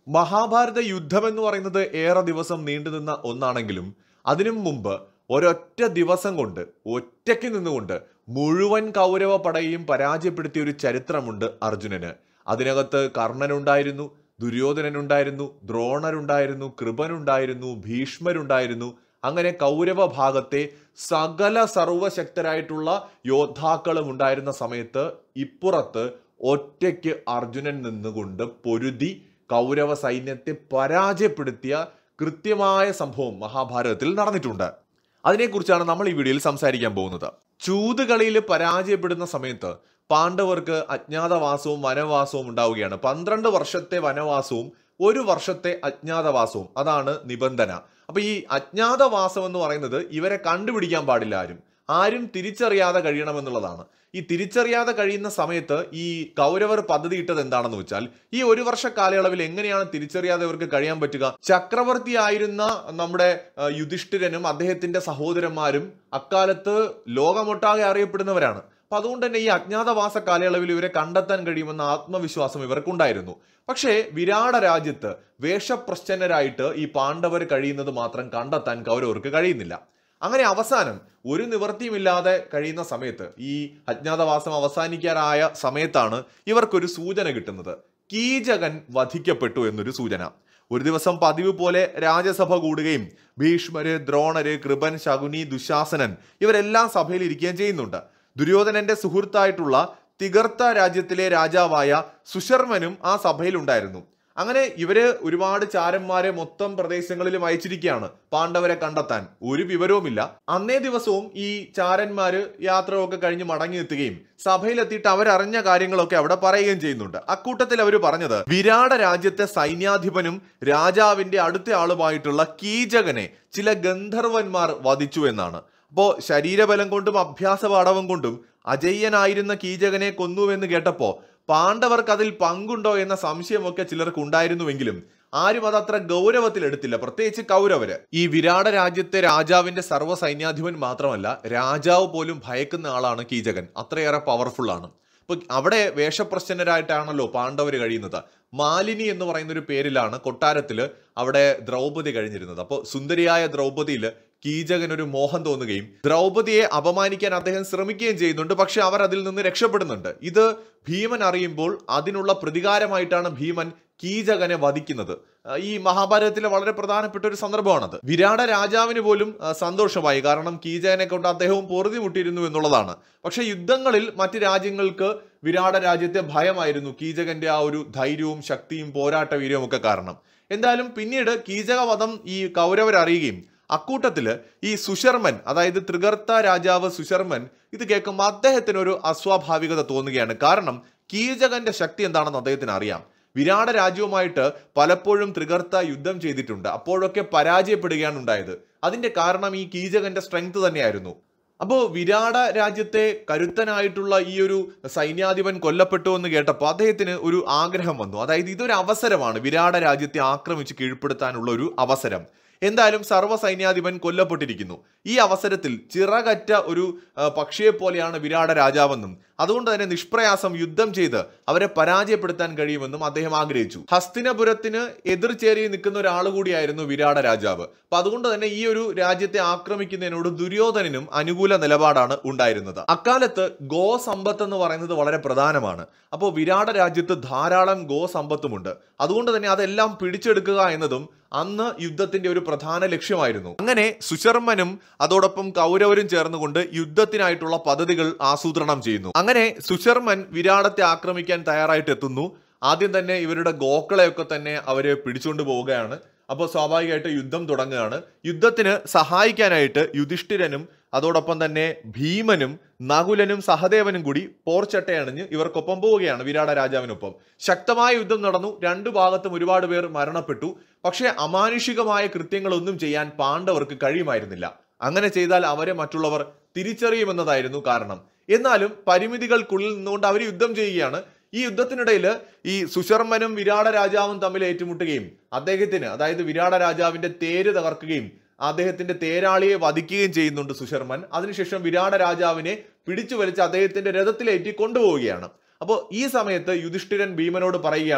മഹാഭാരത യുദ്ധം എന്ന് പറയുന്നത് ഏറെ ദിവസം നീണ്ടുനിന്ന ഒന്നാണെങ്കിലും അതിനു മുമ്പ് ഒരൊറ്റ ദിവസം കൊണ്ട് ഒറ്റയ്ക്ക് നിന്നുകൊണ്ട് മുഴുവൻ കൗരവ പടയെയും പരാജയപ്പെടുത്തിയ ഒരു ചരിത്രമുണ്ട് അർജുനന് അതിനകത്ത് കർണനുണ്ടായിരുന്നു ദുര്യോധനനുണ്ടായിരുന്നു ദ്രോണരുണ്ടായിരുന്നു കൃപനുണ്ടായിരുന്നു ഭീഷ്മരുണ്ടായിരുന്നു അങ്ങനെ കൗരവ ഭാഗത്തെ സകല സർവശക്തരായിട്ടുള്ള യോദ്ധാക്കളും ഉണ്ടായിരുന്ന സമയത്ത് ഇപ്പുറത്ത് ഒറ്റയ്ക്ക് അർജുനൻ നിന്നുകൊണ്ട് പൊരുതി കൗരവ സൈന്യത്തെ പരാജയപ്പെടുത്തിയ കൃത്യമായ സംഭവം മഹാഭാരതത്തിൽ നടന്നിട്ടുണ്ട് അതിനെക്കുറിച്ചാണ് നമ്മൾ ഈ വീഡിയോയിൽ സംസാരിക്കാൻ പോകുന്നത് ചൂതുകളിയിൽ പരാജയപ്പെടുന്ന സമയത്ത് പാണ്ഡവർക്ക് അജ്ഞാതവാസവും വനവാസവും ഉണ്ടാവുകയാണ് പന്ത്രണ്ട് വർഷത്തെ വനവാസവും ഒരു വർഷത്തെ അജ്ഞാതവാസവും അതാണ് നിബന്ധന അപ്പൊ ഈ അജ്ഞാതവാസം എന്ന് പറയുന്നത് ഇവരെ കണ്ടുപിടിക്കാൻ പാടില്ല ആരും ആരും തിരിച്ചറിയാതെ കഴിയണമെന്നുള്ളതാണ് ഈ തിരിച്ചറിയാതെ കഴിയുന്ന സമയത്ത് ഈ കൗരവർ പദ്ധതി ഇട്ടത് എന്താണെന്ന് വെച്ചാൽ ഈ ഒരു വർഷ കാലയളവിൽ എങ്ങനെയാണ് തിരിച്ചറിയാതെ ഇവർക്ക് കഴിയാൻ പറ്റുക ചക്രവർത്തി ആയിരുന്ന നമ്മുടെ ആ, യുധിഷ്ഠിരനും അദ്ദേഹത്തിന്റെ സഹോദരന്മാരും അക്കാലത്ത് ലോകമൊട്ടാകെ അറിയപ്പെടുന്നവരാണ് അപ്പൊ അതുകൊണ്ട് തന്നെ ഈ അജ്ഞാതവാസ കാലയളവിൽ ഇവരെ കണ്ടെത്താൻ കഴിയുമെന്ന ആത്മവിശ്വാസം ഇവർക്കുണ്ടായിരുന്നു പക്ഷേ വിരാട രാജ്യത്ത് വേഷപ്രശ്ചന്നരായിട്ട് ഈ പാണ്ഡവർ കഴിയുന്നത് മാത്രം കണ്ടെത്താൻ കൗരവർക്ക് കഴിയുന്നില്ല അങ്ങനെ അവസാനം ഒരു നിവൃത്തിയുമില്ലാതെ കഴിയുന്ന സമയത്ത് ഈ അജ്ഞാതവാസം അവസാനിക്കാറായ സമയത്താണ് ഇവർക്കൊരു സൂചന കിട്ടുന്നത് കീചകൻ വധിക്കപ്പെട്ടു എന്നൊരു സൂചന ഒരു ദിവസം പതിവ് പോലെ രാജസഭ കൂടുകയും ഭീഷ്മര് ദ്രോണര് കൃപൻ ശകുനി ദുശാസനൻ ഇവരെല്ലാം സഭയിൽ ഇരിക്കുകയും ചെയ്യുന്നുണ്ട് ദുര്യോധനന്റെ സുഹൃത്തായിട്ടുള്ള തികർത്ത രാജ്യത്തിലെ രാജാവായ സുശർമനും ആ സഭയിൽ ഉണ്ടായിരുന്നു അങ്ങനെ ഇവര് ഒരുപാട് ചാരന്മാരെ മൊത്തം പ്രദേശങ്ങളിലും അയച്ചിരിക്കുകയാണ് പാണ്ഡവരെ കണ്ടെത്താൻ ഒരു വിവരവുമില്ല അന്നേ ദിവസവും ഈ ചാരന്മാര് യാത്രയൊക്കെ കഴിഞ്ഞ് മടങ്ങിയെത്തുകയും സഭയിലെത്തിയിട്ട് അവരറിഞ്ഞ കാര്യങ്ങളൊക്കെ അവിടെ പറയുകയും ചെയ്യുന്നുണ്ട് അക്കൂട്ടത്തിൽ അവർ പറഞ്ഞത് വിരാട രാജ്യത്തെ സൈന്യാധിപനും രാജാവിന്റെ അടുത്ത ആളുമായിട്ടുള്ള കീചകനെ ചില ഗന്ധർവന്മാർ വധിച്ചു എന്നാണ് അപ്പോ ശരീരബലം കൊണ്ടും അഭ്യാസ പാടവം കൊണ്ടും അജയ്യനായിരുന്ന കീചകനെ കൊന്നുവെന്ന് കേട്ടപ്പോ പാണ്ഡവർക്ക് അതിൽ പങ്കുണ്ടോ എന്ന സംശയമൊക്കെ ചിലർക്ക് ഉണ്ടായിരുന്നുവെങ്കിലും ആരും അത് അത്ര ഗൗരവത്തിൽ എടുത്തില്ല പ്രത്യേകിച്ച് കൗരവര് ഈ വിരാട രാജ്യത്തെ രാജാവിന്റെ സർവ്വ സൈന്യാധിപൻ മാത്രമല്ല രാജാവ് പോലും ഭയക്കുന്ന ആളാണ് കീചകൻ അത്രയേറെ പവർഫുൾ ആണ് ഇപ്പൊ അവിടെ വേഷപ്രശ്നരായിട്ടാണല്ലോ പാണ്ഡവർ കഴിയുന്നത് മാലിനി എന്ന് പറയുന്ന ഒരു പേരിലാണ് കൊട്ടാരത്തില് അവിടെ ദ്രൗപദി കഴിഞ്ഞിരുന്നത് അപ്പോൾ സുന്ദരിയായ ദ്രൗപദിയിൽ കീചകൻ ഒരു മോഹം തോന്നുകയും ദ്രൗപദിയെ അപമാനിക്കാൻ അദ്ദേഹം ശ്രമിക്കുകയും ചെയ്യുന്നുണ്ട് പക്ഷെ അവർ അതിൽ നിന്ന് രക്ഷപ്പെടുന്നുണ്ട് ഇത് ഭീമൻ അറിയുമ്പോൾ അതിനുള്ള പ്രതികാരമായിട്ടാണ് ഭീമൻ കീചകനെ വധിക്കുന്നത് ആ, ഈ മഹാഭാരതത്തിലെ വളരെ പ്രധാനപ്പെട്ട ഒരു സന്ദർഭമാണത് വിരാട രാജാവിന് പോലും ആ, സന്തോഷമായി കാരണം കീചകനെ കൊണ്ട് അദ്ദേഹവും പൊറുതി മുട്ടിയിരുന്നു എന്നുള്ളതാണ് പക്ഷെ യുദ്ധങ്ങളിൽ മറ്റ് രാജ്യങ്ങൾക്ക് വിരാട രാജ്യത്തെ ഭയമായിരുന്നു കീചകന്റെ ആ ഒരു ധൈര്യവും ശക്തിയും പോരാട്ട വീര്യവും ഒക്കെ കാരണം എന്തായാലും പിന്നീട് കീചകവധം ഈ കൗരവർ അറിയുകയും അക്കൂട്ടത്തില് ഈ സുശർമൻ അതായത് ത്രികർത്ത രാജാവ് സുശർമൻ ഇത് കേൾക്കുമ്പോൾ അദ്ദേഹത്തിന് ഒരു അസ്വാഭാവികത തോന്നുകയാണ് കാരണം കീചകന്റെ ശക്തി എന്താണെന്ന് അദ്ദേഹത്തിന് അറിയാം വിരാട രാജ്യവുമായിട്ട് പലപ്പോഴും ത്രികർത്ത യുദ്ധം ചെയ്തിട്ടുണ്ട് അപ്പോഴൊക്കെ പരാജയപ്പെടുകയാണ് ഉണ്ടായത് അതിന്റെ കാരണം ഈ കീചകന്റെ സ്ട്രെങ്ത് തന്നെയായിരുന്നു അപ്പോൾ വിരാട രാജ്യത്തെ കരുത്തനായിട്ടുള്ള ഈ ഒരു സൈന്യാധിപൻ കൊല്ലപ്പെട്ടു എന്ന് കേട്ടപ്പോൾ അദ്ദേഹത്തിന് ഒരു ആഗ്രഹം വന്നു അതായത് ഇതൊരു അവസരമാണ് വിരാട രാജ്യത്തെ ആക്രമിച്ച് കീഴ്പ്പെടുത്താനുള്ള ഒരു അവസരം എന്തായാലും സർവ്വ സൈന്യാധിപൻ കൊല്ലപ്പെട്ടിരിക്കുന്നു ഈ അവസരത്തിൽ ചിറകറ്റ ഒരു ആ, പക്ഷിയെ പോലെയാണ് വിരാട രാജാവെന്നും അതുകൊണ്ട് തന്നെ നിഷ്പ്രയാസം യുദ്ധം ചെയ്ത് അവരെ പരാജയപ്പെടുത്താൻ കഴിയുമെന്നും അദ്ദേഹം ആഗ്രഹിച്ചു ഹസ്തിനപുരത്തിന് എതിർചേരി നിൽക്കുന്ന ഒരാൾ കൂടിയായിരുന്നു വിരാട രാജാവ് അപ്പൊ അതുകൊണ്ട് തന്നെ ഈ ഒരു രാജ്യത്തെ ആക്രമിക്കുന്നതിനോട് ദുര്യോധനനും അനുകൂല നിലപാടാണ് ഉണ്ടായിരുന്നത് അക്കാലത്ത് ഗോ സമ്പത്ത് എന്ന് പറയുന്നത് വളരെ പ്രധാനമാണ് അപ്പോൾ വിരാട രാജ്യത്ത് ധാരാളം ഗോ സമ്പത്തുമുണ്ട് അതുകൊണ്ട് തന്നെ അതെല്ലാം പിടിച്ചെടുക്കുക എന്നതും അന്ന് യുദ്ധത്തിന്റെ ഒരു പ്രധാന ലക്ഷ്യമായിരുന്നു അങ്ങനെ സുശർമനും അതോടൊപ്പം കൗരവരും ചേർന്നുകൊണ്ട് യുദ്ധത്തിനായിട്ടുള്ള പദ്ധതികൾ ആസൂത്രണം ചെയ്യുന്നു അങ്ങനെ സുശർമൻ വിരാടത്തെ ആക്രമിക്കാൻ തയ്യാറായിട്ട് എത്തുന്നു ആദ്യം തന്നെ ഇവരുടെ ഗോക്കളെയൊക്കെ തന്നെ അവര് പിടിച്ചുകൊണ്ട് പോവുകയാണ് അപ്പോൾ സ്വാഭാവികമായിട്ട് യുദ്ധം തുടങ്ങുകയാണ് യുദ്ധത്തിന് സഹായിക്കാനായിട്ട് യുധിഷ്ഠിരനും അതോടൊപ്പം തന്നെ ഭീമനും നകുലനും സഹദേവനും കൂടി പോർച്ചട്ടയണിഞ്ഞ് ഇവർക്കൊപ്പം പോവുകയാണ് വിരാട രാജാവിനൊപ്പം ശക്തമായ യുദ്ധം നടന്നു രണ്ടു ഭാഗത്തും ഒരുപാട് പേർ മരണപ്പെട്ടു പക്ഷേ അമാനുഷികമായ കൃത്യങ്ങളൊന്നും ചെയ്യാൻ പാണ്ഡവർക്ക് കഴിയുമായിരുന്നില്ല അങ്ങനെ ചെയ്താൽ അവരെ മറ്റുള്ളവർ തിരിച്ചറിയുമെന്നതായിരുന്നു കാരണം എന്നാലും പരിമിതികൾക്കുള്ളിൽ നിന്നുകൊണ്ട് അവർ യുദ്ധം ചെയ്യുകയാണ് ഈ യുദ്ധത്തിനിടയിൽ ഈ സുശർമനും വിരാട രാജാവും തമ്മിൽ ഏറ്റുമുട്ടുകയും അദ്ദേഹത്തിന് അതായത് വിരാട രാജാവിന്റെ തേര് തകർക്കുകയും അദ്ദേഹത്തിന്റെ തേരാളിയെ വധിക്കുകയും ചെയ്യുന്നുണ്ട് സുശർമൻ അതിനുശേഷം വിരാട രാജാവിനെ പിടിച്ചു വലിച്ച് അദ്ദേഹത്തിന്റെ രഥത്തിലേറ്റി കൊണ്ടുപോവുകയാണ് അപ്പോൾ ഈ സമയത്ത് യുധിഷ്ഠിരൻ ഭീമനോട് പറയുകയാണ്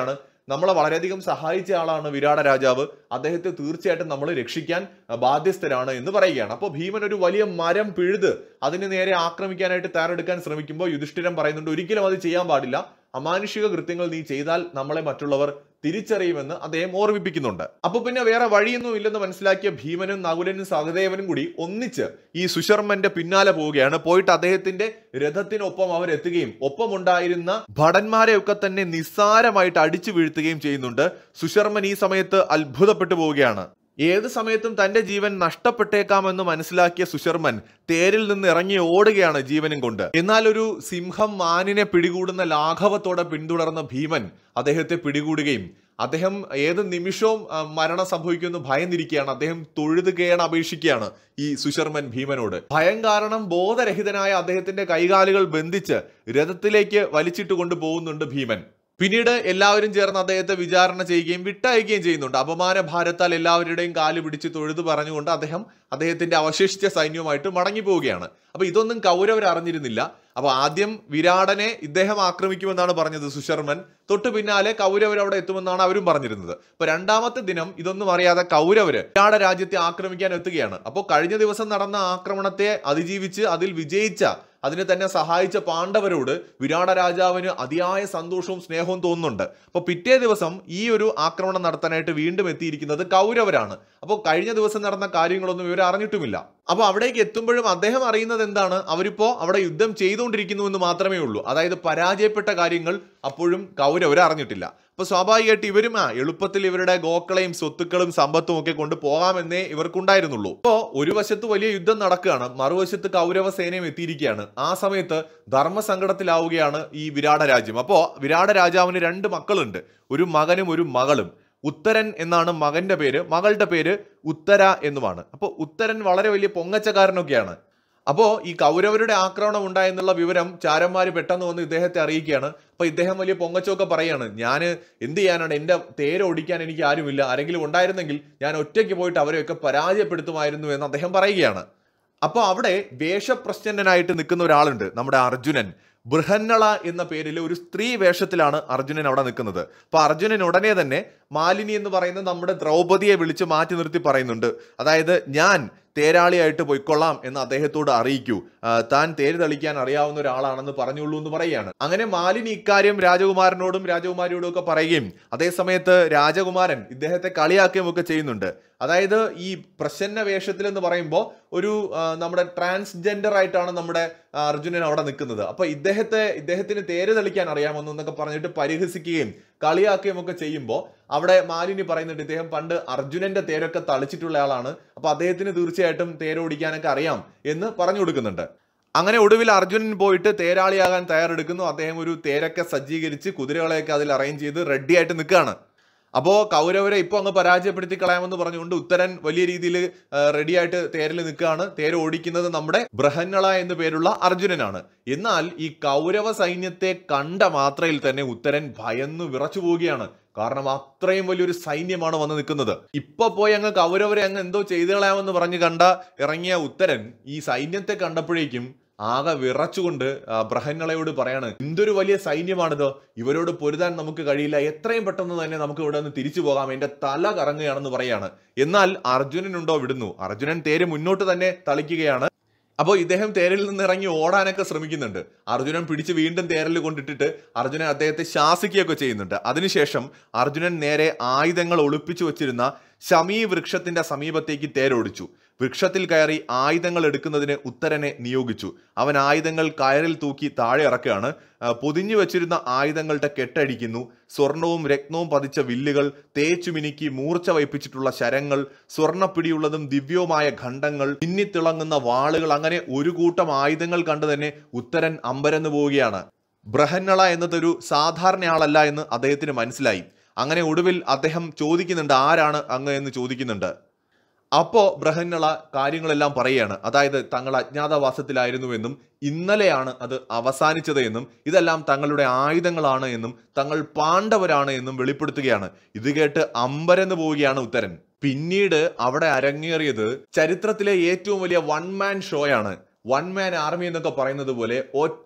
നമ്മളെ വളരെയധികം സഹായിച്ച ആളാണ് വിരാട രാജാവ് അദ്ദേഹത്തെ തീർച്ചയായിട്ടും നമ്മൾ രക്ഷിക്കാൻ അഹ്, ബാധ്യസ്ഥരാണ് എന്ന് പറയുകയാണ് അപ്പോൾ ഭീമൻ ഒരു വലിയ മരം പിഴുത് അതിന് നേരെ ആക്രമിക്കാനായിട്ട് തയ്യാറെടുക്കാൻ ശ്രമിക്കുമ്പോൾ യുധിഷ്ഠിരൻ പറയുന്നുണ്ട് ഒരിക്കലും അത് ചെയ്യാൻ പാടില്ല അമാനുഷിക കൃത്യങ്ങൾ നീ ചെയ്താൽ നമ്മളെ മറ്റുള്ളവർ തിരിച്ചറിയുമെന്ന് അദ്ദേഹം ഓർമ്മിപ്പിക്കുന്നുണ്ട് അപ്പൊ പിന്നെ വേറെ വഴിയൊന്നും ഇല്ലെന്ന് മനസ്സിലാക്കിയ ഭീമനും നകുലനും സഹദേവനും കൂടി ഒന്നിച്ച് ഈ സുശർമ്മന്റെ പിന്നാലെ പോവുകയാണ് പോയിട്ട് അദ്ദേഹത്തിന്റെ രഥത്തിനൊപ്പം അവരെത്തുകയും ഒപ്പമുണ്ടായിരുന്ന ഭടന്മാരെയൊക്കെ തന്നെ നിസ്സാരമായിട്ട് അടിച്ചു വീഴ്ത്തുകയും ചെയ്യുന്നുണ്ട് സുശർമ്മൻ ഈ സമയത്ത് അത്ഭുതപ്പെട്ടു പോവുകയാണ് ഏത് സമയത്തും തന്റെ ജീവൻ നഷ്ടപ്പെട്ടേക്കാമെന്ന് മനസ്സിലാക്കിയ സുശർമ്മൻ തേരിൽ നിന്ന് ഇറങ്ങി ഓടുകയാണ് ജീവനും കൊണ്ട് എന്നാൽ ഒരു സിംഹം മാനിനെ പിടികൂടുന്ന ലാഘവത്തോടെ പിന്തുടർന്ന ഭീമൻ അദ്ദേഹത്തെ പിടികൂടുകയും അദ്ദേഹം ഏത് നിമിഷവും ആ, മരണം സംഭവിക്കുമെന്ന് ഭയന്നിരിക്കുകയാണ് അദ്ദേഹം തൊഴുത് കേണ അപേക്ഷിക്കുകയാണ് ഈ സുശർമ്മൻ ഭീമനോട് ഭയം കാരണം ബോധരഹിതനായ അദ്ദേഹത്തിന്റെ കൈകാലുകൾ ബന്ധിച്ച് രഥത്തിലേക്ക് വലിച്ചിട്ട് കൊണ്ടുപോകുന്നുണ്ട് ഭീമൻ പിന്നീട് എല്ലാവരും ചേർന്ന് അദ്ദേഹത്തെ വിചാരണ ചെയ്യുകയും വിട്ടയക്കുകയും ചെയ്യുന്നുണ്ട് അപമാന ഭാരത്താൽ എല്ലാവരുടെയും കാല് പിടിച്ച് തൊഴുതു പറഞ്ഞുകൊണ്ട് അദ്ദേഹം അദ്ദേഹത്തിന്റെ അവശേഷിച്ച സൈന്യവുമായിട്ട് മടങ്ങി പോവുകയാണ് അപ്പൊ ഇതൊന്നും കൗരവർ അറിഞ്ഞിരുന്നില്ല അപ്പൊ ആദ്യം വിരാടനെ ഇദ്ദേഹം ആക്രമിക്കുമെന്നാണ് പറഞ്ഞത് സുശർമൻ തൊട്ടു പിന്നാലെ കൗരവർ അവിടെ എത്തുമെന്നാണ് അവരും പറഞ്ഞിരുന്നത് അപ്പൊ രണ്ടാമത്തെ ദിനം ഇതൊന്നും അറിയാതെ കൗരവര് വിരാട രാജ്യത്തെ ആക്രമിക്കാൻ എത്തുകയാണ് അപ്പോൾ കഴിഞ്ഞ ദിവസം നടന്ന ആക്രമണത്തെ അതിജീവിച്ച് അതിൽ വിജയിച്ച അതിനെ തന്നെ സഹായിച്ച പാണ്ഡവരോട് വിരാട രാജാവിന് അതിയായ സന്തോഷവും സ്നേഹവും തോന്നുന്നുണ്ട് അപ്പൊ പിറ്റേ ദിവസം ഈ ഒരു ആക്രമണം നടത്താനായിട്ട് വീണ്ടും എത്തിയിരിക്കുന്നത് കൗരവരാണ് അപ്പോൾ കഴിഞ്ഞ ദിവസം നടന്ന കാര്യങ്ങളൊന്നും ഇവർ അറിഞ്ഞിട്ടുമില്ല അപ്പൊ അവിടേക്ക് എത്തുമ്പോഴും അദ്ദേഹം അറിയുന്നത് എന്താണ് അവരിപ്പോ അവിടെ യുദ്ധം ചെയ്തുകൊണ്ടിരിക്കുന്നു എന്ന് മാത്രമേ ഉള്ളൂ അതായത് പരാജയപ്പെട്ട കാര്യങ്ങൾ അപ്പോഴും കൗരവർ അറിഞ്ഞിട്ടില്ല അപ്പൊ സ്വാഭാവികമായിട്ട് ഇവരും ആ എളുപ്പത്തിൽ ഇവരുടെ ഗോക്കളെയും സ്വത്തുക്കളും സമ്പത്തും ഒക്കെ കൊണ്ട് പോകാമെന്നേ ഇവർക്കുണ്ടായിരുന്നുള്ളൂ അപ്പോ ഒരു വശത്ത് വലിയ യുദ്ധം നടക്കുകയാണ് മറുവശത്ത് കൗരവ സേനയും എത്തിയിരിക്കുകയാണ് ആ സമയത്ത് ധർമ്മസങ്കടത്തിലാവുകയാണ് ഈ വിരാട രാജ്യം അപ്പോ വിരാട രാജാവിന് രണ്ട് മക്കളുണ്ട് ഒരു മകനും ഒരു മകളും ഉത്തരൻ എന്നാണ് മകന്റെ പേര് മകളുടെ പേര് ഉത്തര എന്നുമാണ് അപ്പോൾ ഉത്തരൻ വളരെ വലിയ പൊങ്ങച്ചക്കാരനൊക്കെയാണ് അപ്പോൾ ഈ കൗരവരുടെ ആക്രമണം ഉണ്ടായെന്നുള്ള വിവരം ചാരന്മാർ പെട്ടെന്ന് വന്ന് ഇദ്ദേഹത്തെ അറിയിക്കുകയാണ് അപ്പോൾ ഇദ്ദേഹം വലിയ പൊങ്ങച്ചൊക്കെ പറയാണ് ഞാൻ എന്ത് ചെയ്യാനാണ് എൻ്റെ തേര് ഓടിക്കാൻ എനിക്ക് ആരുമില്ല ആരെങ്കിലും ഉണ്ടായിരുന്നെങ്കിൽ ഞാൻ ഒറ്റയ്ക്ക് പോയിട്ട് അവരെയൊക്കെ പരാജയപ്പെടുത്തുമായിരുന്നു എന്ന് അദ്ദേഹം പറയുകയാണ് അപ്പോൾ അവിടെ വേഷപ്രശ്നനായിട്ട് നിൽക്കുന്ന ഒരാളുണ്ട് നമ്മുടെ അർജുനൻ ബൃഹന്നള എന്ന പേരിൽ ഒരു സ്ത്രീ വേഷത്തിലാണ് അർജുനൻ അവിടെ നിൽക്കുന്നത് അപ്പൊ അർജുനൻ ഉടനെ തന്നെ മാലിനി എന്ന് പറയുന്ന നമ്മുടെ ദ്രൗപദിയെ വിളിച്ച് മാറ്റി നിർത്തി പറയുന്നുണ്ട് അതായത് ഞാൻ തേരാളിയായിട്ട് പൊയ്ക്കൊള്ളാം എന്ന് അദ്ദേഹത്തോട് അറിയിക്കൂ ആ, താൻ തേര് തെളിക്കാൻ അറിയാവുന്ന ഒരാളാണെന്ന് പറഞ്ഞുള്ളൂ എന്ന് പറയുകയാണ് അങ്ങനെ മാലിനി ഇക്കാര്യം രാജകുമാരനോടും രാജകുമാരിയോടും ഒക്കെ പറയുകയും അതേസമയത്ത് രാജകുമാരൻ ഇദ്ദേഹത്തെ കളിയാക്കുകയും ഒക്കെ ചെയ്യുന്നുണ്ട് അതായത് ഈ പ്രസന്ന വേഷത്തിൽ എന്ന് പറയുമ്പോൾ ഒരു ആ, നമ്മുടെ ട്രാൻസ്ജെൻഡർ ആയിട്ടാണ് നമ്മുടെ ആ, അർജുനൻ അവിടെ നിൽക്കുന്നത് അപ്പൊ ഇദ്ദേഹത്തെ ഇദ്ദേഹത്തിന് തേര് തെളിക്കാൻ അറിയാമെന്ന് എന്നൊക്കെ പറഞ്ഞിട്ട് പരിഹസിക്കുകയും കളിയാക്കുകയും ഒക്കെ ചെയ്യുമ്പോൾ അവിടെ മാലിനി പറയുന്നുണ്ട് ഇദ്ദേഹം പണ്ട് അർജുനന്റെ തേരൊക്കെ തളിച്ചിട്ടുള്ള ആളാണ് അപ്പൊ അദ്ദേഹത്തിന് തീർച്ചയായിട്ടും തേരോടിക്കാനൊക്കെ അറിയാം എന്ന് പറഞ്ഞു കൊടുക്കുന്നുണ്ട് അങ്ങനെ ഒടുവിൽ അർജുനൻ പോയിട്ട് തേരാളിയാകാൻ തയ്യാറെടുക്കുന്നു അദ്ദേഹം ഒരു തേരൊക്കെ സജ്ജീകരിച്ച് കുതിരകളെയൊക്കെ അതിൽ അറേഞ്ച് ചെയ്ത് റെഡി ആയിട്ട് നിൽക്കുകയാണ് അപ്പോൾ കൗരവരെ ഇപ്പോൾ അങ്ങ് പരാജയപ്പെടുത്തി കളയാമെന്ന് പറഞ്ഞുകൊണ്ട് ഉത്തരൻ വലിയ രീതിയിൽ റെഡി ആയിട്ട് തേരിൽ നിൽക്കുകയാണ് തേര് ഓടിക്കുന്നത് നമ്മുടെ ബൃഹന്നള എന്നു പേരുള്ള അർജുനനാണ് എന്നാൽ ഈ കൗരവ സൈന്യത്തെ കണ്ട മാത്രയിൽ തന്നെ ഉത്തരൻ ഭയന്ന് വിറച്ചു പോവുകയാണ് കാരണം അത്രയും വലിയൊരു സൈന്യമാണ് വന്ന് നിൽക്കുന്നത് ഇപ്പൊ പോയി അങ്ങ് കൗരവരെ അങ്ങ് എന്തോ ചെയ്തു കളയാമെന്ന് പറഞ്ഞ് കണ്ട ഇറങ്ങിയ ഉത്തരൻ ഈ സൈന്യത്തെ കണ്ടപ്പോഴേക്കും ആകെ വിറച്ചുകൊണ്ട് ആ, ബ്രഹന്നളയോട് പറയാണ് എന്തൊരു വലിയ സൈന്യമാണിത് ഇവരോട് പൊരുതാൻ നമുക്ക് കഴിയില്ല എത്രയും പെട്ടെന്ന് തന്നെ നമുക്ക് ഇവിടെ നിന്ന് തിരിച്ചു പോകാം എന്റെ തല കറങ്ങുകയാണെന്ന് പറയാണ് എന്നാൽ അർജുനനുണ്ടോ വിടുന്നു അർജുനൻ തേര് മുന്നോട്ട് തന്നെ തളിക്കുകയാണ് അപ്പോൾ ഇദ്ദേഹം തേരിൽ നിന്ന് ഇറങ്ങി ഓടാനൊക്കെ ശ്രമിക്കുന്നുണ്ട് അർജുനൻ പിടിച്ച് വീണ്ടും തേരിൽ കൊണ്ടിട്ടിട്ട് അർജുനൻ അദ്ദേഹത്തെ ശാസിക്കുകയൊക്കെ ചെയ്യുന്നുണ്ട് അതിനുശേഷം അർജുനൻ നേരെ ആയുധങ്ങൾ ഒളിപ്പിച്ചു വച്ചിരുന്ന ശമീ വൃക്ഷത്തിന്റെ സമീപത്തേക്ക് തേരോടിച്ചു വൃക്ഷത്തിൽ കയറി ആയുധങ്ങൾ എടുക്കുന്നതിന് ഉത്തരനെ നിയോഗിച്ചു അവൻ ആയുധങ്ങൾ കയറിൽ തൂക്കി താഴെ ഇറക്കുകയാണ് ആ, പൊതിഞ്ഞു വെച്ചിരുന്ന ആയുധങ്ങളുടെ കെട്ടടിക്കുന്നു സ്വർണവും രത്നവും പതിച്ച വില്ലുകൾ തേച്ചു മിനുക്കി മൂർച്ച വയ്പ്പിച്ചിട്ടുള്ള ശരങ്ങൾ സ്വർണ്ണപ്പിടിയുള്ളതും ദിവ്യവുമായ ഖണ്ഡങ്ങൾ മിന്നിത്തിളങ്ങുന്ന വാളുകൾ അങ്ങനെ ഒരു കൂട്ടം ആയുധങ്ങൾ കണ്ടു തന്നെ ഉത്തരൻ അമ്പരന്ന് പോവുകയാണ് ബ്രഹന്നള എന്നതൊരു സാധാരണ ആളല്ല എന്ന് അദ്ദേഹത്തിന് മനസ്സിലായി അങ്ങനെ ഒടുവിൽ അദ്ദേഹം ചോദിക്കുന്നുണ്ട് ആരാണ് അങ്ങ് എന്ന് ചോദിക്കുന്നുണ്ട് അപ്പോ ബ്രഹന്നള കാര്യങ്ങളെല്ലാം പറയുകയാണ് അതായത് തങ്ങൾ അജ്ഞാതവാസത്തിലായിരുന്നുവെന്നും ഇന്നലെയാണ് അത് അവസാനിച്ചത് എന്നും ഇതെല്ലാം തങ്ങളുടെ ആയുധങ്ങളാണ് എന്നും തങ്ങൾ പാണ്ഡവരാണ് എന്നും വെളിപ്പെടുത്തുകയാണ് ഇത് കേട്ട് അമ്പരന്ന് പോവുകയാണ് ഉത്തരൻ പിന്നീട് അവിടെ അരങ്ങേറിയത് ചരിത്രത്തിലെ ഏറ്റവും വലിയ വൺ മാൻ ഷോയാണ് വൺ മാൻ ആർമി എന്നൊക്കെ പറയുന്നത് പോലെ ഒറ്റ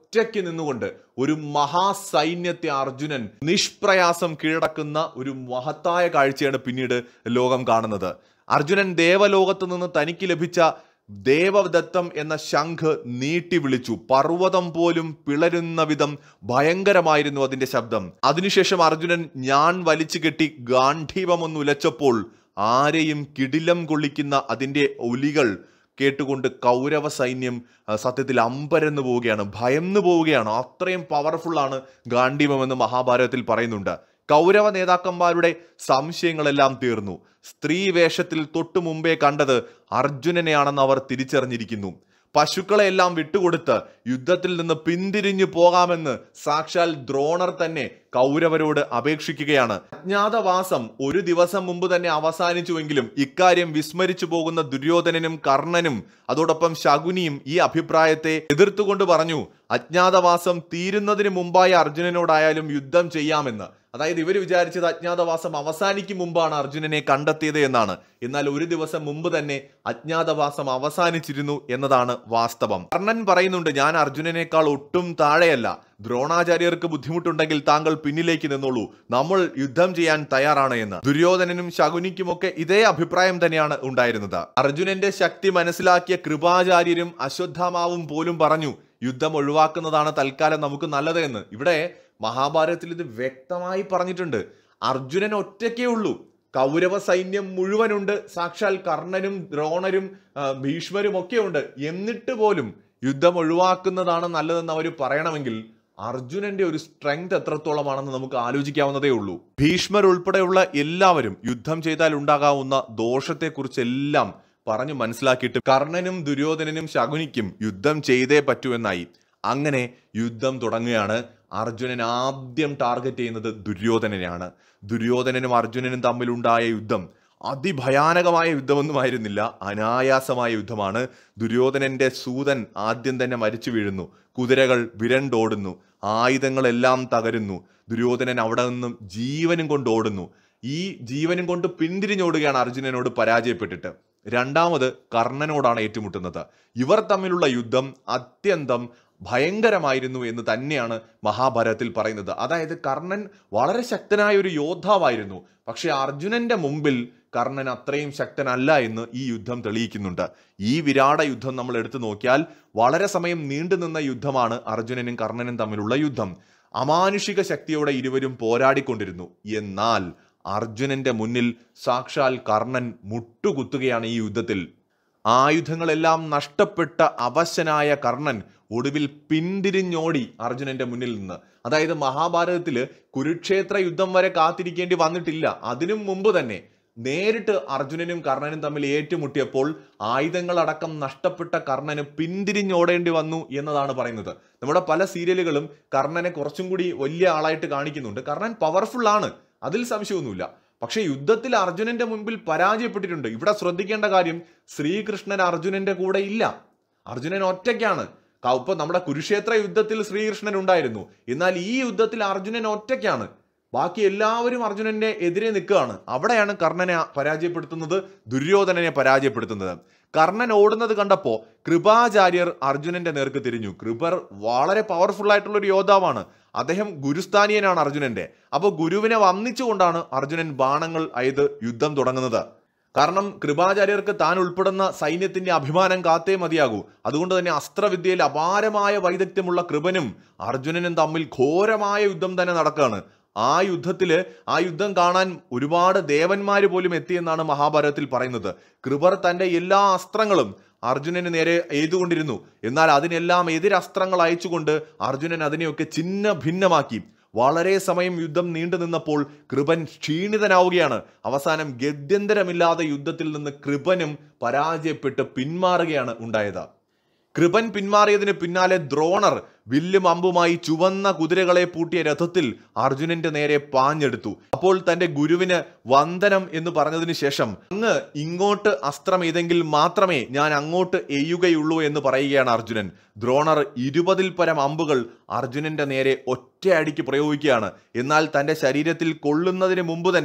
ഒറ്റയ്ക്ക് നിന്നുകൊണ്ട് ഒരു മഹാസൈന്യത്തെ അർജുനൻ നിഷ്പ്രയാസം കീഴടക്കുന്ന ഒരു മഹത്തായ കാഴ്ചയാണ് പിന്നീട് ലോകം കാണുന്നത് അർജുനൻ ദേവലോകത്ത് നിന്ന് തനിക്ക് ലഭിച്ച ദേവദത്തം എന്ന ശംഖ് നീട്ടി വിളിച്ചു പർവ്വതം പോലും പിളരുന്ന വിധം ഭയങ്കരമായിരുന്നു അതിന്റെ ശബ്ദം അതിനുശേഷം അർജുനൻ ഞാൻ വലിച്ചു കെട്ടി ഗാന്ധീവമൊന്ന് ഉലച്ചപ്പോൾ ആരെയും കിടിലം കൊള്ളിക്കുന്ന അതിന്റെ ഒലികൾ കേട്ടുകൊണ്ട് കൗരവ സൈന്യം ആ, സത്യത്തിൽ അമ്പരന്ന് പോവുകയാണ് ഭയന്നു പോവുകയാണ് അത്രയും പവർഫുൾ ആണ് ഗാന്ധീവം എന്ന് മഹാഭാരതത്തിൽ പറയുന്നുണ്ട് കൗരവ നേതാക്കന്മാരുടെ സംശയങ്ങളെല്ലാം തീർന്നു സ്ത്രീ വേഷത്തിൽ തൊട്ടു മുമ്പേ കണ്ടത് അർജുനനെയാണെന്ന് അവർ തിരിച്ചറിഞ്ഞിരിക്കുന്നു പശുക്കളെല്ലാം വിട്ടുകൊടുത്ത് യുദ്ധത്തിൽ നിന്ന് പിന്തിരിഞ്ഞു പോകാമെന്ന് സാക്ഷാൽ ദ്രോണർ തന്നെ കൗരവരോട് അപേക്ഷിക്കുകയാണ് അജ്ഞാതവാസം ഒരു ദിവസം മുമ്പ് തന്നെ അവസാനിച്ചുവെങ്കിലും ഇക്കാര്യം വിസ്മരിച്ചു പോകുന്ന ദുര്യോധനനും കർണനും അതോടൊപ്പം ശകുനിയും ഈ അഭിപ്രായത്തെ എതിർത്തുകൊണ്ട് പറഞ്ഞു അജ്ഞാതവാസം തീരുന്നതിന് മുമ്പായി അർജുനനോടായാലും യുദ്ധം ചെയ്യാമെന്ന് അതായത് ഇവർ വിചാരിച്ചത് അജ്ഞാതവാസം അവസാനിക്കും മുമ്പാണ് അർജുനനെ കണ്ടെത്തിയത് എന്നാണ് എന്നാൽ ഒരു ദിവസം മുമ്പ് തന്നെ അജ്ഞാതവാസം അവസാനിച്ചിരുന്നു എന്നതാണ് വാസ്തവം കർണൻ പറയുന്നുണ്ട് ഞാൻ അർജുനനേക്കാൾ ഒട്ടും താഴെയല്ല ദ്രോണാചാര്യർക്ക് ബുദ്ധിമുട്ടുണ്ടെങ്കിൽ താങ്കൾ പിന്നിലേക്ക് നിന്നോളൂ നമ്മൾ യുദ്ധം ചെയ്യാൻ തയ്യാറാണ് എന്ന് ദുര്യോധനനും ശകുനിക്കുമൊക്കെ ഇതേ അഭിപ്രായം തന്നെയാണ് ഉണ്ടായിരുന്നത് അർജുനന്റെ ശക്തി മനസ്സിലാക്കിയ കൃപാചാര്യരും അശ്വത്ഥാമാവും പോലും പറഞ്ഞു യുദ്ധം ഒഴിവാക്കുന്നതാണ് തൽക്കാലം നമുക്ക് നല്ലത് എന്ന് ഇവിടെ മഹാഭാരതത്തിൽ ഇത് വ്യക്തമായി പറഞ്ഞിട്ടുണ്ട് അർജുനൻ ഒറ്റയ്ക്കേ ഉള്ളൂ കൗരവ സൈന്യം മുഴുവനുണ്ട് സാക്ഷാൽ കർണനും ദ്രോണരും ആ, ഭീഷ്മരും ഒക്കെ ഉണ്ട് എന്നിട്ട് പോലും യുദ്ധം ഒഴിവാക്കുന്നതാണ് നല്ലതെന്ന് അവർ പറയണമെങ്കിൽ അർജുനന്റെ ഒരു സ്ട്രെങ്ത് എത്രത്തോളമാണെന്ന് നമുക്ക് ആലോചിക്കാവുന്നതേ ഉള്ളൂ ഭീഷ്മർ ഉൾപ്പെടെയുള്ള എല്ലാവരും യുദ്ധം ചെയ്താൽ ഉണ്ടാകാവുന്ന ദോഷത്തെക്കുറിച്ചെല്ലാം പറഞ്ഞു മനസ്സിലാക്കിയിട്ട് കർണനും ദുര്യോധനനും ശകുനിക്കും യുദ്ധം ചെയ്തേ പറ്റൂ എന്നായി അങ്ങനെ യുദ്ധം തുടങ്ങുകയാണ് അർജുനൻ ആദ്യം ടാർഗറ്റ് ചെയ്യുന്നത് ദുര്യോധനനെയാണ് ദുര്യോധനനും അർജുനനും തമ്മിലുണ്ടായ യുദ്ധം അതിഭയാനകമായ യുദ്ധമൊന്നുമായിരുന്നില്ല അനായാസമായ യുദ്ധമാണ് ദുര്യോധനന്റെ സൂതൻ ആദ്യം തന്നെ മരിച്ചു വീഴുന്നു കുതിരകൾ വിരണ്ടോടുന്നു ആയുധങ്ങളെല്ലാം തകരുന്നു ദുര്യോധനൻ അവിടെ നിന്നും ജീവനും കൊണ്ട് ഓടുന്നു ഈ ജീവനും കൊണ്ട് പിന്തിരിഞ്ഞോടുകയാണ് അർജുനനോട് പരാജയപ്പെട്ടിട്ട് രണ്ടാമത് കർണനോടാണ് ഏറ്റുമുട്ടുന്നത് ഇവർ തമ്മിലുള്ള യുദ്ധം അത്യന്തം ഭയങ്കരമായിരുന്നു എന്ന് തന്നെയാണ് മഹാഭാരതത്തിൽ പറയുന്നത് അതായത് കർണൻ വളരെ ശക്തനായ ഒരു യോദ്ധാവായിരുന്നു പക്ഷെ അർജുനന്റെ മുമ്പിൽ കർണൻ അത്രയും ശക്തനല്ല എന്ന് ഈ യുദ്ധം തെളിയിക്കുന്നുണ്ട് ഈ വിരാട യുദ്ധം നമ്മൾ എടുത്തു നോക്കിയാൽ വളരെ സമയം നീണ്ടുനിന്ന യുദ്ധമാണ് അർജുനനും കർണനും തമ്മിലുള്ള യുദ്ധം അമാനുഷിക ശക്തിയോടെ ഇരുവരും പോരാടിക്കൊണ്ടിരുന്നു എന്നാൽ അർജുനന്റെ മുന്നിൽ സാക്ഷാൽ കർണൻ മുട്ടുകുത്തുകയാണ് ഈ യുദ്ധത്തിൽ ആയുധങ്ങളെല്ലാം നഷ്ടപ്പെട്ട അവശനായ കർണൻ ഒടുവിൽ പിന്തിരിഞ്ഞോടി അർജുനന്റെ മുന്നിൽ നിന്ന് അതായത് മഹാഭാരതത്തില് കുരുക്ഷേത്ര യുദ്ധം വരെ കാത്തിരിക്കേണ്ടി വന്നിട്ടില്ല അതിനും മുമ്പ് തന്നെ നേരിട്ട് അർജുനനും കർണനും തമ്മിൽ ഏറ്റുമുട്ടിയപ്പോൾ ആയുധങ്ങളടക്കം നഷ്ടപ്പെട്ട കർണന് പിന്തിരിഞ്ഞോടേണ്ടി വന്നു എന്നതാണ് പറയുന്നത് നമ്മുടെ പല സീരിയലുകളും കർണനെ കുറച്ചും കൂടി വലിയ ആളായിട്ട് കാണിക്കുന്നുണ്ട് കർണൻ പവർഫുൾ ആണ് അതിൽ സംശയമൊന്നുമില്ല പക്ഷേ യുദ്ധത്തിൽ അർജുനന്റെ മുമ്പിൽ പരാജയപ്പെട്ടിട്ടുണ്ട് ഇവിടെ ശ്രദ്ധിക്കേണ്ട കാര്യം ശ്രീകൃഷ്ണൻ അർജുനന്റെ കൂടെ ഇല്ല അർജുനൻ ഒറ്റയ്ക്കാണ് ക- ഇപ്പൊ നമ്മുടെ കുരുക്ഷേത്ര യുദ്ധത്തിൽ ശ്രീകൃഷ്ണൻ ഉണ്ടായിരുന്നു എന്നാൽ ഈ യുദ്ധത്തിൽ അർജുനൻ ഒറ്റയ്ക്കാണ് ബാക്കി എല്ലാവരും അർജുനന്റെ എതിരെ നിൽക്കുകയാണ് അവിടെയാണ് കർണനെ പരാജയപ്പെടുത്തുന്നത് ദുര്യോധനനെ പരാജയപ്പെടുത്തുന്നത് കർണൻ ഓടുന്നത് കണ്ടപ്പോ കൃപാചാര്യർ അർജുനന്റെ നേർക്ക് തിരിഞ്ഞു കൃപർ വളരെ പവർഫുൾ ആയിട്ടുള്ള ഒരു യോദ്ധാവാണ് അദ്ദേഹം ഗുരുസ്ഥാനീയനാണ് അർജുനന്റെ അപ്പോൾ ഗുരുവിനെ വന്നിച്ചുകൊണ്ടാണ് അർജുനൻ ബാണങ്ങൾ അയത് യുദ്ധം തുടങ്ങുന്നത് കാരണം കൃപാചാര്യർക്ക് താൻ ഉൾപ്പെടുന്ന സൈന്യത്തിന്റെ അഭിമാനം കാത്തേ മതിയാകൂ അതുകൊണ്ട് തന്നെ അസ്ത്രവിദ്യയിൽ അപാരമായ വൈദഗ്ധ്യമുള്ള കൃപനും അർജുനനും തമ്മിൽ ഘോരമായ യുദ്ധം തന്നെ നടക്കുകയാണ് ആ യുദ്ധത്തില് ആ യുദ്ധം കാണാൻ ഒരുപാട് ദേവന്മാര് പോലും എത്തിയെന്നാണ് മഹാഭാരതത്തിൽ പറയുന്നത് കൃപർ തന്റെ എല്ലാ അസ്ത്രങ്ങളും അർജുനന് നേരെ എയ്തുകൊണ്ടിരുന്നു എന്നാൽ അതിനെല്ലാം എതിരസ്ത്രങ്ങൾ അയച്ചുകൊണ്ട് അർജുനൻ അതിനെയൊക്കെ ചിഹ്ന ഭിന്നമാക്കി വളരെ സമയം യുദ്ധം നീണ്ടു നിന്നപ്പോൾ കൃപൻ ക്ഷീണിതനാവുകയാണ് അവസാനം ഗത്യന്തരമില്ലാതെ യുദ്ധത്തിൽ നിന്ന് കൃപനും പരാജയപ്പെട്ട് പിന്മാറുകയാണ് ഉണ്ടായത് കൃപൻ പിന്മാറിയതിന് പിന്നാലെ ദ്രോണർ വില്ലും അമ്പുമായി ചുവന്ന കുതിരകളെ പൂട്ടിയ രഥത്തിൽ അർജുനന്റെ നേരെ പാഞ്ഞെടുത്തു അപ്പോൾ തന്റെ ഗുരുവിന് വന്ദനം എന്ന് പറഞ്ഞതിന് ശേഷം അങ്ങ് ഇങ്ങോട്ട് അസ്ത്രം ഏതെങ്കിൽ മാത്രമേ ഞാൻ അങ്ങോട്ട് എയ്യുകയുള്ളൂ എന്ന് പറയുകയാണ് അർജുനൻ ദ്രോണർ ഇരുപതിൽ പരം അമ്പുകൾ അർജുനന്റെ നേരെ ഒറ്റയടിക്ക് പ്രയോഗിക്കുകയാണ് എന്നാൽ തന്റെ ശരീരത്തിൽ കൊള്ളുന്നതിന് മുമ്പ് തന്നെ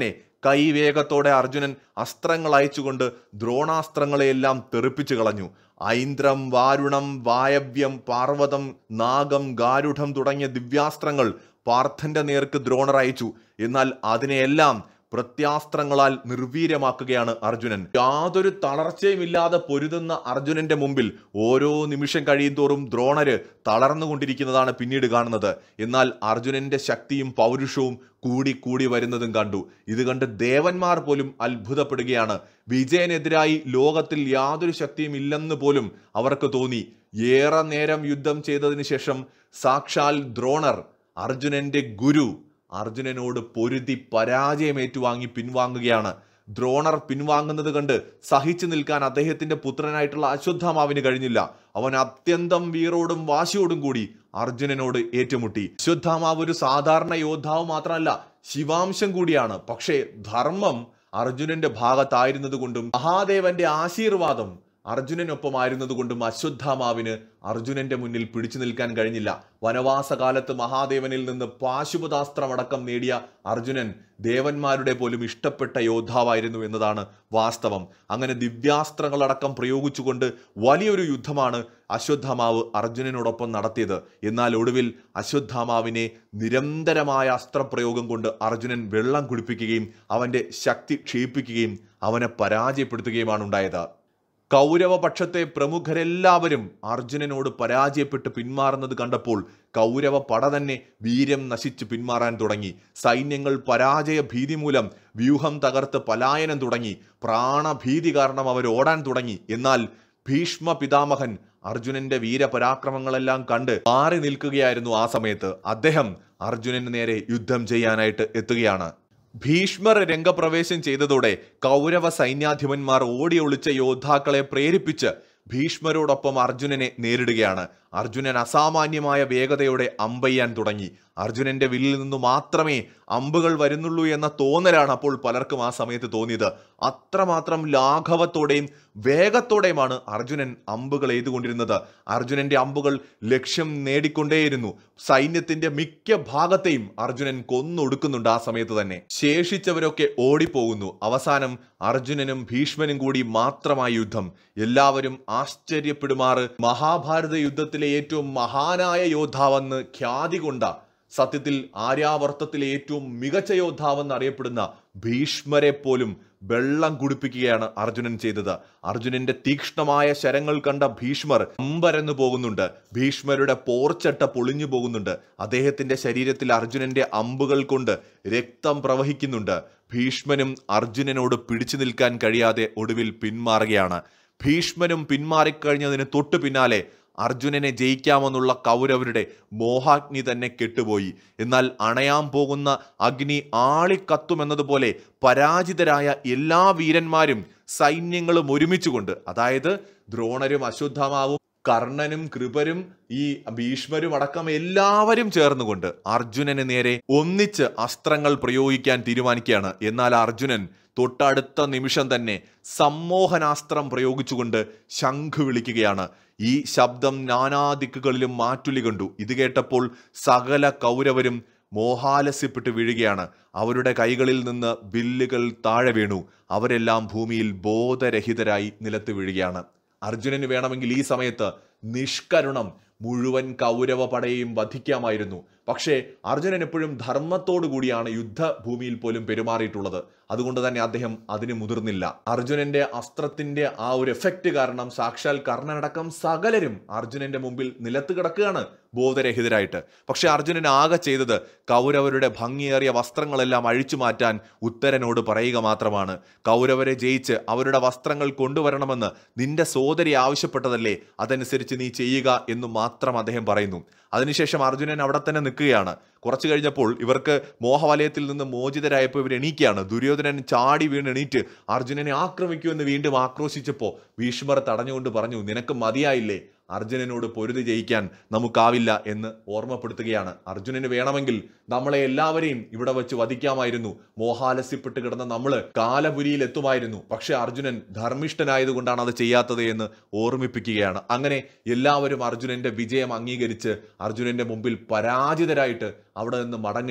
കൈവേഗത്തോടെ അർജുനൻ അസ്ത്രങ്ങൾ അയച്ചുകൊണ്ട് ദ്രോണാസ്ത്രങ്ങളെയെല്ലാം തെറിപ്പിച്ചു കളഞ്ഞു ഐന്ദ്രം വാരുണം വായവ്യം പാർവതം നാഗം ഗാരുഢം തുടങ്ങിയ ദിവ്യാസ്ത്രങ്ങൾ പാർത്ഥന്റെ നേർക്ക് ദ്രോണർ അയച്ചു എന്നാൽ അതിനെയെല്ലാം പ്രത്യാസ്ത്രങ്ങളാൽ നിർവീര്യമാക്കുകയാണ് അർജുനൻ യാതൊരു തളർച്ചയുമില്ലാതെ പൊരുതുന്ന അർജുനന്റെ മുമ്പിൽ ഓരോ നിമിഷം കഴിയുന്തോറും ദ്രോണര് തളർന്നുകൊണ്ടിരിക്കുന്നതാണ് പിന്നീട് കാണുന്നത് എന്നാൽ അർജുനന്റെ ശക്തിയും പൗരുഷവും കൂടി കൂടി വരുന്നതും കണ്ടു ഇത് കണ്ട് ദേവന്മാർ പോലും അത്ഭുതപ്പെടുകയാണ് വിജയനെതിരായി ലോകത്തിൽ യാതൊരു ശക്തിയും ഇല്ലെന്ന് പോലും അവർക്ക് തോന്നി ഏറെ നേരം യുദ്ധം ചെയ്തതിനു ശേഷം സാക്ഷാൽ ദ്രോണർ അർജുനന്റെ ഗുരു അർജുനനോട് പൊരുതി പരാജയം ഏറ്റുവാങ്ങി പിൻവാങ്ങുകയാണ് ദ്രോണർ പിൻവാങ്ങുന്നത് കണ്ട് സഹിച്ചു നിൽക്കാൻ അദ്ദേഹത്തിന്റെ പുത്രനായിട്ടുള്ള അശ്വത്ഥാമാവിന് കഴിഞ്ഞില്ല അവൻ അത്യന്തം വീറോടും വാശിയോടും കൂടി അർജുനനോട് ഏറ്റുമുട്ടി അശ്വത്ഥാമാവ് ഒരു സാധാരണ യോദ്ധാവ് മാത്രമല്ല ശിവാംശം കൂടിയാണ് പക്ഷേ ധർമ്മം അർജുനന്റെ ഭാഗത്തായിരുന്നത് കൊണ്ടും മഹാദേവന്റെ ആശീർവാദം അർജുനനൊപ്പമായിരുന്നതുകൊണ്ടും അശ്വത്ഥാമാവിന് അർജുനന്റെ മുന്നിൽ പിടിച്ചു നിൽക്കാൻ കഴിഞ്ഞില്ല വനവാസകാലത്ത് മഹാദേവനിൽ നിന്ന് പാശുപതാസ്ത്രമടക്കം നേടിയ അർജുനൻ ദേവന്മാരുടെ പോലും ഇഷ്ടപ്പെട്ട യോദ്ധാവായിരുന്നു എന്നതാണ് വാസ്തവം അങ്ങനെ ദിവ്യാസ്ത്രങ്ങളടക്കം പ്രയോഗിച്ചുകൊണ്ട് വലിയൊരു യുദ്ധമാണ് അശ്വത്ഥാമാവ് അർജുനനോടൊപ്പം നടത്തിയത് എന്നാൽ ഒടുവിൽ അശ്വത്ഥാമാവിനെ നിരന്തരമായ അസ്ത്രപ്രയോഗം കൊണ്ട് അർജുനൻ വെള്ളം കുടിപ്പിക്കുകയും അവന്റെ ശക്തി ക്ഷയിപ്പിക്കുകയും അവനെ പരാജയപ്പെടുത്തുകയുമാണ് ഉണ്ടായത് കൗരവപക്ഷത്തെ പ്രമുഖരെല്ലാവരും അർജുനനോട് പരാജയപ്പെട്ട് പിന്മാറുന്നത് കണ്ടപ്പോൾ കൗരവ പട തന്നെ വീര്യം നശിച്ച് പിന്മാറാൻ തുടങ്ങി സൈന്യങ്ങൾ പരാജയ ഭീതി മൂലം വ്യൂഹം തകർത്ത് പലായനം തുടങ്ങി പ്രാണഭീതി കാരണം അവർ ഓടാൻ തുടങ്ങി എന്നാൽ ഭീഷ്മ പിതാമഹൻ അർജുനന്റെ വീരപരാക്രമങ്ങളെല്ലാം കണ്ട് മാറി നിൽക്കുകയായിരുന്നു ആ സമയത്ത് അദ്ദേഹം അർജുനന് നേരെ യുദ്ധം ചെയ്യാനായിട്ട് എത്തുകയാണ് ഭീഷ്മർ രംഗപ്രവേശം ചെയ്തതോടെ കൗരവ സൈന്യാധിപന്മാർ ഓടി ഒളിച്ച യോദ്ധാക്കളെ പ്രേരിപ്പിച്ച് ഭീഷ്മരോടൊപ്പം അർജുനനെ നേരിടുകയാണ് അർജുനൻ അസാമാന്യമായ വേഗതയോടെ അമ്പയ്യാൻ തുടങ്ങി അർജുനന്റെ വില്ലിൽ നിന്നു മാത്രമേ അമ്പുകൾ വരുന്നുള്ളൂ എന്ന തോന്നലാണ് അപ്പോൾ പലർക്കും ആ സമയത്ത് തോന്നിയത് അത്രമാത്രം ലാഘവത്തോടെയും വേഗത്തോടെയുമാണ് അർജുനൻ അമ്പുകൾ എയ്തുകൊണ്ടിരുന്നത് അർജുനന്റെ അമ്പുകൾ ലക്ഷ്യം നേടിക്കൊണ്ടേയിരുന്നു സൈന്യത്തിന്റെ മിക്ക ഭാഗത്തെയും അർജുനൻ കൊന്നൊടുക്കുന്നുണ്ട് ആ സമയത്ത് തന്നെ ശേഷിച്ചവരൊക്കെ ഓടിപ്പോകുന്നു അവസാനം അർജുനനും ഭീഷ്മനും കൂടി മാത്രമായി യുദ്ധം എല്ലാവരും ആശ്ചര്യപ്പെടുമാറ് മഹാഭാരത യുദ്ധത്തിലെ ഏറ്റവും മഹാനായ യോദ്ധാവെന്ന് ഖ്യാതി കൊണ്ട സത്യത്തിൽ ആര്യാവർത്തത്തിലെ ഏറ്റവും മികച്ച യോദ്ധാവെന്ന് അറിയപ്പെടുന്ന ഭീഷ്മരെ പോലും വെള്ളം കുടിപ്പിക്കുകയാണ് അർജുനൻ ചെയ്തത് അർജുനന്റെ തീക്ഷ്ണമായ ശരങ്ങൾ കണ്ട ഭീഷ്മർ അമ്പരന്നു പോകുന്നുണ്ട് ഭീഷ്മരുടെ പോർച്ചട്ട പൊളിഞ്ഞു പോകുന്നുണ്ട് അദ്ദേഹത്തിന്റെ ശരീരത്തിൽ അർജുനന്റെ അമ്പുകൾ കൊണ്ട് രക്തം പ്രവഹിക്കുന്നുണ്ട് ഭീഷ്മനും അർജുനനോട് പിടിച്ചു നിൽക്കാൻ കഴിയാതെ ഒടുവിൽ പിന്മാറുകയാണ് ഭീഷ്മനും പിന്മാറിക്കഴിഞ്ഞതിന് തൊട്ടു പിന്നാലെ അർജുനനെ ജയിക്കാമെന്നുള്ള കൗരവരുടെ മോഹാഗ്നി തന്നെ കെട്ടുപോയി എന്നാൽ അണയാൻ പോകുന്ന അഗ്നി ആളിക്കത്തുമെന്നതുപോലെ പരാജിതരായ എല്ലാ വീരന്മാരും സൈന്യങ്ങളും ഒരുമിച്ചുകൊണ്ട് അതായത് ദ്രോണരും അശ്വത്ഥമാവും കർണനും കൃപരും ഈ ഭീഷ്മരും അടക്കം എല്ലാവരും ചേർന്നുകൊണ്ട് അർജുനന് നേരെ ഒന്നിച്ച് അസ്ത്രങ്ങൾ പ്രയോഗിക്കാൻ തീരുമാനിക്കുകയാണ് എന്നാൽ അർജുനൻ തൊട്ടടുത്ത നിമിഷം തന്നെ സമ്മോഹനാസ്ത്രം പ്രയോഗിച്ചുകൊണ്ട് ശംഖ് വിളിക്കുകയാണ് ഈ ശബ്ദം നാനാദിക്കുകളിലും മാറ്റുലി കണ്ടു ഇത് കേട്ടപ്പോൾ സകല കൗരവരും മോഹാലസ്യപ്പെട്ട് വീഴുകയാണ് അവരുടെ കൈകളിൽ നിന്ന് ബില്ലുകൾ താഴെ വീണു അവരെല്ലാം ഭൂമിയിൽ ബോധരഹിതരായി നിലത്ത് വീഴുകയാണ് അർജുനന് വേണമെങ്കിൽ ഈ സമയത്ത് നിഷ്കരുണം മുഴുവൻ കൗരവ പടയെയും വധിക്കാമായിരുന്നു പക്ഷേ അർജുനൻ എപ്പോഴും ധർമ്മത്തോടു കൂടിയാണ് യുദ്ധഭൂമിയിൽ പോലും പെരുമാറിയിട്ടുള്ളത് അതുകൊണ്ട് തന്നെ അദ്ദേഹം അതിന് മുതിർന്നില്ല അർജുനന്റെ അസ്ത്രത്തിന്റെ ആ ഒരു എഫക്റ്റ് കാരണം സാക്ഷാൽ കർണനടക്കം സകലരും അർജുനന്റെ മുമ്പിൽ നിലത്ത് കിടക്കുകയാണ് ബോധരഹിതരായിട്ട് പക്ഷെ അർജുനൻ ആകെ ചെയ്തത് കൗരവരുടെ ഭംഗിയേറിയ വസ്ത്രങ്ങളെല്ലാം അഴിച്ചു മാറ്റാൻ ഉത്തരനോട് പറയുക മാത്രമാണ് കൗരവരെ ജയിച്ച് അവരുടെ വസ്ത്രങ്ങൾ കൊണ്ടുവരണമെന്ന് നിന്റെ സോദരി ആവശ്യപ്പെട്ടതല്ലേ അതനുസരിച്ച് നീ ചെയ്യുക എന്ന് മാത്രം അദ്ദേഹം പറയുന്നു അതിനുശേഷം അർജുനൻ അവിടെ തന്നെ നിൽക്കുകയാണ് കുറച്ചു കഴിഞ്ഞപ്പോൾ ഇവർക്ക് മോഹവലയത്തിൽ നിന്ന് മോചിതരായപ്പോൾ ഇവർ എണീക്കുകയാണ് ദുര്യോധനൻ ചാടി വീണ് എണീറ്റ് അർജുനനെ ആക്രമിക്കുമെന്ന് വീണ്ടും ആക്രോശിച്ചപ്പോൾ ഭീഷ്മർ തടഞ്ഞുകൊണ്ട് പറഞ്ഞു നിനക്ക് മതിയായില്ലേ അർജുനനോട് പൊരുതി ജയിക്കാൻ നമുക്കാവില്ല എന്ന് ഓർമ്മപ്പെടുത്തുകയാണ് അർജുനന് വേണമെങ്കിൽ നമ്മളെ എല്ലാവരെയും ഇവിടെ വെച്ച് വധിക്കാമായിരുന്നു മോഹാലസ്യപ്പെട്ട് കിടന്ന നമ്മള് കാലപുരിയിൽ എത്തുമായിരുന്നു പക്ഷെ അർജുനൻ ധർമ്മിഷ്ഠനായതുകൊണ്ടാണ് അത് ചെയ്യാത്തത് എന്ന് ഓർമ്മിപ്പിക്കുകയാണ് അങ്ങനെ എല്ലാവരും അർജുനന്റെ വിജയം അംഗീകരിച്ച് അർജുനന്റെ മുമ്പിൽ പരാജിതരായിട്ട് അവിടെ നിന്ന് മടങ്ങുകയാണ്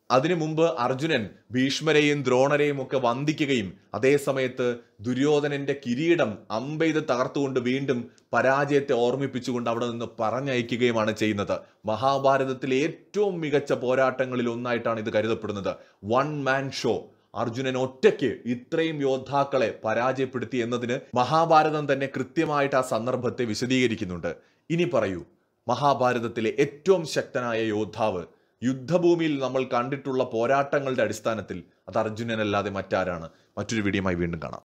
അതിനു മുമ്പ് അർജുനൻ ഭീഷ്മരെയും ദ്രോണരെയും ഒക്കെ വന്ദിക്കുകയും അതേ സമയത്ത് ദുര്യോധനന്റെ കിരീടം അമ്പെയ്ത് തകർത്തുകൊണ്ട് വീണ്ടും പരാജയത്തെ ഓർമ്മിപ്പിച്ചുകൊണ്ട് അവിടെ നിന്ന് പറഞ്ഞയക്കുകയുമാണ് ചെയ്യുന്നത് മഹാഭാരതത്തിലെ ഏറ്റവും മികച്ച പോരാട്ടങ്ങളിൽ ഒന്നായിട്ടാണ് ഇത് കരുതപ്പെടുന്നത് വൺ മാൻ ഷോ അർജുനൻ ഒറ്റയ്ക്ക് ഇത്രയും യോദ്ധാക്കളെ പരാജയപ്പെടുത്തി എന്നതിന് മഹാഭാരതം തന്നെ കൃത്യമായിട്ട് ആ സന്ദർഭത്തെ വിശദീകരിക്കുന്നുണ്ട് ഇനി പറയൂ മഹാഭാരതത്തിലെ ഏറ്റവും ശക്തനായ യോദ്ധാവ് യുദ്ധഭൂമിയിൽ നമ്മൾ കണ്ടിട്ടുള്ള പോരാട്ടങ്ങളുടെ അടിസ്ഥാനത്തിൽ അത് അർജുനനല്ലാതെ മറ്റാരാണ് മറ്റൊരു വീഡിയോയുമായി വീണ്ടും കാണാം